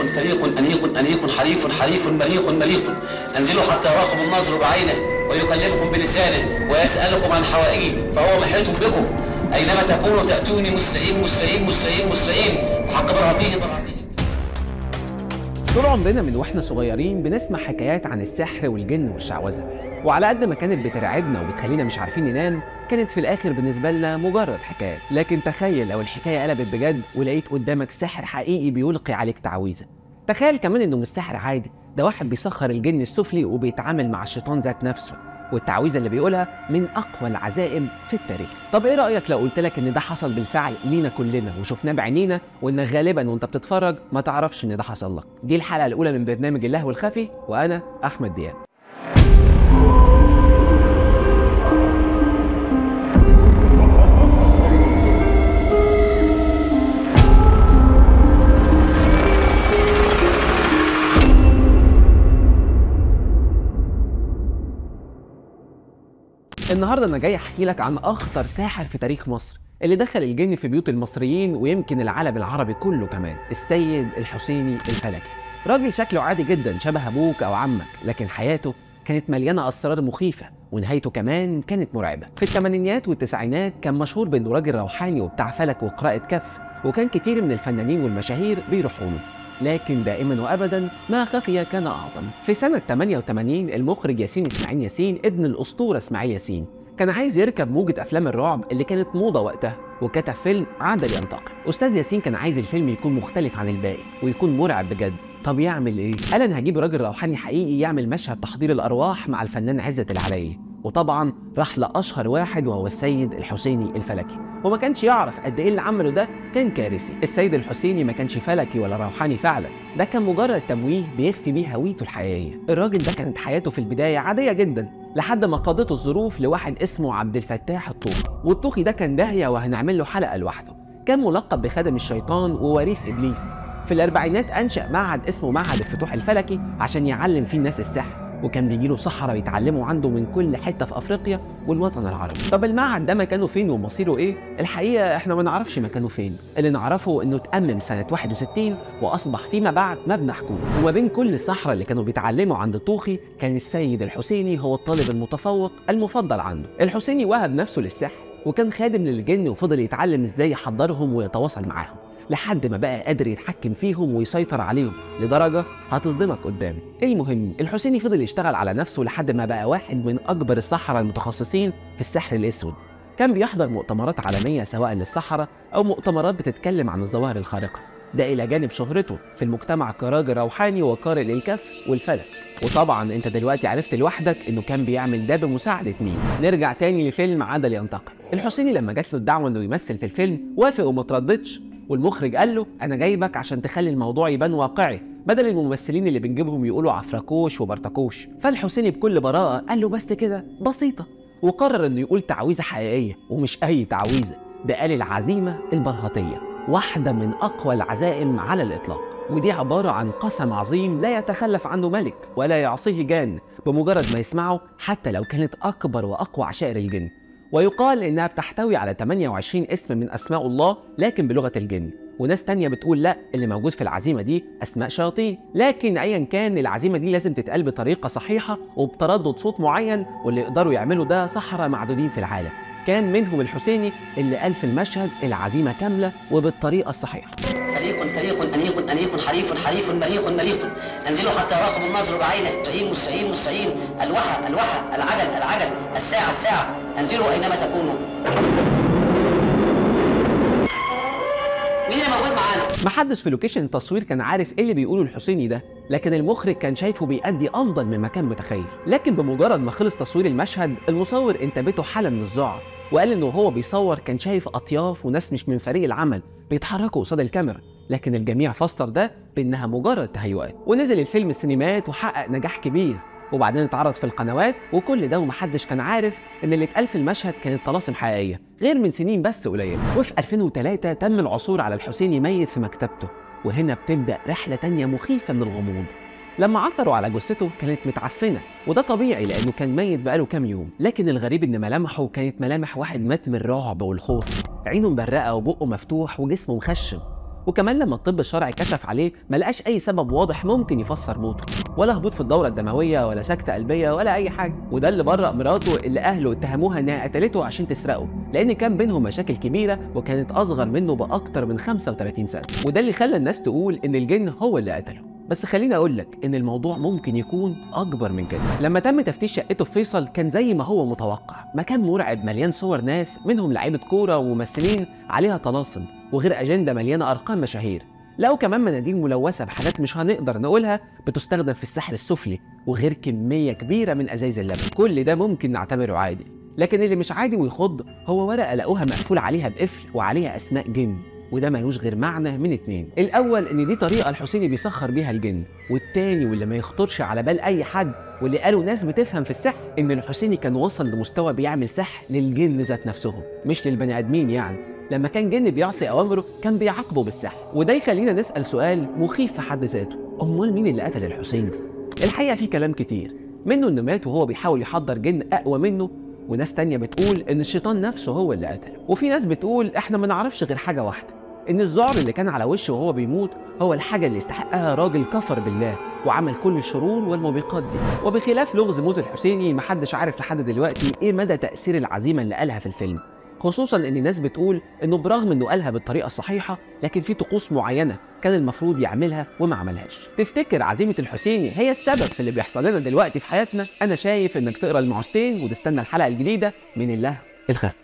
فريق أنيق أنيق حريف حريف مريق مريق أنزلوا حتى يراكم النظر بعينه ويكلمكم بلسانه ويسألكم عن حوائجه فهو محيط بكم أينما تكونوا تأتوني مستعين مستعين مستعين مستعين بحق برهتيه برهتيه طول عمرنا من واحنا صغيرين بنسمع حكايات عن السحر والجن والشعوذه وعلى قد ما كانت بترعبنا وبتخلينا مش عارفين ننام كانت في الاخر بالنسبه لنا مجرد حكايات لكن تخيل لو الحكايه قلبت بجد ولقيت قدامك ساحر حقيقي بيلقي عليك تعويذه تخيل كمان انه مش سحر عادي ده واحد بيسخر الجن السفلي وبيتعامل مع الشيطان ذات نفسه والتعويذه اللي بيقولها من اقوى العزائم في التاريخ طب ايه رايك لو قلت لك ان ده حصل بالفعل لينا كلنا وشفناه بعينينا وان غالبا وانت بتتفرج ما تعرفش ان ده حصل لك دي الحلقه الاولى من برنامج اللهو الخفي وانا احمد دياب النهارده انا جاي احكي لك عن اخطر ساحر في تاريخ مصر اللي دخل الجن في بيوت المصريين ويمكن العالم العربي كله كمان السيد الحسيني الفلكي راجل شكله عادي جدا شبه ابوك او عمك لكن حياته كانت مليانه اسرار مخيفه ونهايته كمان كانت مرعبه في الثمانينيات والتسعينات كان مشهور بانه راجل روحاني وبتاع فلك وقراءه كف وكان كتير من الفنانين والمشاهير بيروحوا له لكن دائما وابدا ما خفي كان اعظم في سنه 88 المخرج ياسين اسماعيل ياسين ابن الاسطوره اسماعيل ياسين كان عايز يركب موجة أفلام الرعب اللي كانت موضة وقتها وكتب فيلم عدل ينتقم أستاذ ياسين كان عايز الفيلم يكون مختلف عن الباقي ويكون مرعب بجد طب يعمل ايه؟ قال انا هجيب راجل روحاني حقيقي يعمل مشهد تحضير الارواح مع الفنان عزت العلي وطبعا راح لاشهر واحد وهو السيد الحسيني الفلكي وما كانش يعرف قد ايه اللي عمله ده كان كارثي السيد الحسيني ما كانش فلكي ولا روحاني فعلا ده كان مجرد تمويه بيخفي بيه هويته الحقيقيه الراجل ده كانت حياته في البدايه عاديه جدا لحد ما قادته الظروف لواحد اسمه عبد الفتاح الطوخي والطوخي ده كان داهيه وهنعمل له حلقه لوحده كان ملقب بخادم الشيطان ووريث ابليس في الاربعينات انشا معهد اسمه معهد الفتوح الفلكي عشان يعلم فيه الناس السحر وكان بيجيله سحرة يتعلموا عنده من كل حتة في أفريقيا والوطن العربي طب المعهد ده مكانه فين ومصيره إيه؟ الحقيقة إحنا ما نعرفش مكانه فين اللي نعرفه إنه اتأمم سنة 61 وأصبح فيما بعد مبنى حكومي وما بين كل السحرة اللي كانوا بيتعلموا عند طوخي كان السيد الحسيني هو الطالب المتفوق المفضل عنده الحسيني وهب نفسه للسحر وكان خادم للجن وفضل يتعلم ازاي يحضرهم ويتواصل معاهم لحد ما بقى قادر يتحكم فيهم ويسيطر عليهم لدرجه هتصدمك قدام المهم الحسيني فضل يشتغل على نفسه لحد ما بقى واحد من اكبر السحرة المتخصصين في السحر الاسود كان بيحضر مؤتمرات عالميه سواء للسحرة او مؤتمرات بتتكلم عن الظواهر الخارقه ده الى جانب شهرته في المجتمع كراجل روحاني وقارئ للكف والفلك وطبعا انت دلوقتي عرفت لوحدك انه كان بيعمل ده بمساعده مين نرجع تاني لفيلم عدل ينتقم الحسيني لما جات له الدعوه انه يمثل في الفيلم وافق وما ترددش والمخرج قال له انا جايبك عشان تخلي الموضوع يبان واقعي بدل الممثلين اللي بنجيبهم يقولوا عفركوش وبرتكوش فالحسيني بكل براءه قال له بس كده بسيطه وقرر انه يقول تعويذه حقيقيه ومش اي تعويذه ده قال العزيمه البرهطيه واحده من اقوى العزائم على الاطلاق ودي عبارة عن قسم عظيم لا يتخلف عنه ملك ولا يعصيه جان بمجرد ما يسمعه حتى لو كانت أكبر وأقوى عشائر الجن ويقال إنها بتحتوي على 28 اسم من أسماء الله لكن بلغة الجن وناس تانية بتقول لا اللي موجود في العزيمة دي أسماء شياطين لكن أيا كان العزيمة دي لازم تتقال بطريقة صحيحة وبتردد صوت معين واللي يقدروا يعملوا ده سحرة معدودين في العالم كان منهم الحسيني اللي قال في المشهد العزيمة كاملة وبالطريقة الصحيحة فريق فريق أنيق أنيق حريف حريف مريق مريق أنزلوا حتى يراكم النظر بعينه مستعين مستعين مستعين الوحى الوحى العجل العجل الساعة الساعة أنزلوا أينما تكونوا مين اللي موجود معانا؟ محدش في لوكيشن التصوير كان عارف ايه اللي بيقوله الحسيني ده لكن المخرج كان شايفه بيأدي افضل مما كان متخيل لكن بمجرد ما خلص تصوير المشهد المصور انتابته حاله من الذعر وقال انه وهو بيصور كان شايف اطياف وناس مش من فريق العمل بيتحركوا قصاد الكاميرا لكن الجميع فسر ده بانها مجرد تهيؤات ونزل الفيلم السينمات وحقق نجاح كبير وبعدين اتعرض في القنوات وكل ده ومحدش كان عارف ان اللي اتقال في المشهد كانت طلاسم حقيقيه غير من سنين بس قليله وفي 2003 تم العثور على الحسيني ميت في مكتبته وهنا بتبدا رحله تانية مخيفه من الغموض لما عثروا على جثته كانت متعفنه وده طبيعي لانه كان ميت بقاله كام يوم لكن الغريب ان ملامحه كانت ملامح واحد مات من الرعب والخوف عينه مبرقه وبقه مفتوح وجسمه مخشم وكمان لما الطب الشرعي كشف عليه ما لقاش اي سبب واضح ممكن يفسر موته ولا هبوط في الدوره الدمويه ولا سكته قلبيه ولا اي حاجه وده اللي برأ مراته اللي اهله اتهموها انها قتلته عشان تسرقه لان كان بينهم مشاكل كبيره وكانت اصغر منه باكتر من 35 سنه وده اللي خلى الناس تقول ان الجن هو اللي قتله بس خليني اقول لك ان الموضوع ممكن يكون اكبر من كده لما تم تفتيش شقته في فيصل كان زي ما هو متوقع مكان مرعب مليان صور ناس منهم لعيبه كوره وممثلين عليها طلاسم وغير اجنده مليانه ارقام مشاهير لقوا كمان مناديل ملوثه بحاجات مش هنقدر نقولها بتستخدم في السحر السفلي وغير كميه كبيره من ازايز اللبن كل ده ممكن نعتبره عادي لكن اللي مش عادي ويخض هو ورقه لقوها مقفول عليها بقفل وعليها اسماء جن وده ملوش غير معنى من اتنين الاول ان دي طريقه الحسيني بيسخر بيها الجن والتاني واللي ما يخطرش على بال اي حد واللي قالوا ناس بتفهم في السحر ان الحسيني كان وصل لمستوى بيعمل سحر للجن ذات نفسهم مش للبني ادمين يعني لما كان جن بيعصي اوامره كان بيعاقبه بالسحر وده يخلينا نسال سؤال مخيف في حد ذاته امال مين اللي قتل الحسيني الحقيقه في كلام كتير منه انه مات وهو بيحاول يحضر جن اقوى منه وناس تانية بتقول ان الشيطان نفسه هو اللي قتله وفي ناس بتقول احنا ما نعرفش غير حاجه واحده ان الذعر اللي كان على وشه وهو بيموت هو الحاجه اللي يستحقها راجل كفر بالله وعمل كل الشرور والموبقات دي وبخلاف لغز موت الحسيني محدش عارف لحد دلوقتي ايه مدى تاثير العزيمه اللي قالها في الفيلم خصوصا ان ناس بتقول انه برغم انه قالها بالطريقه الصحيحه لكن في طقوس معينه كان المفروض يعملها وما عملهاش تفتكر عزيمه الحسيني هي السبب في اللي بيحصل لنا دلوقتي في حياتنا انا شايف انك تقرا المعوذتين وتستنى الحلقه الجديده من الله الخير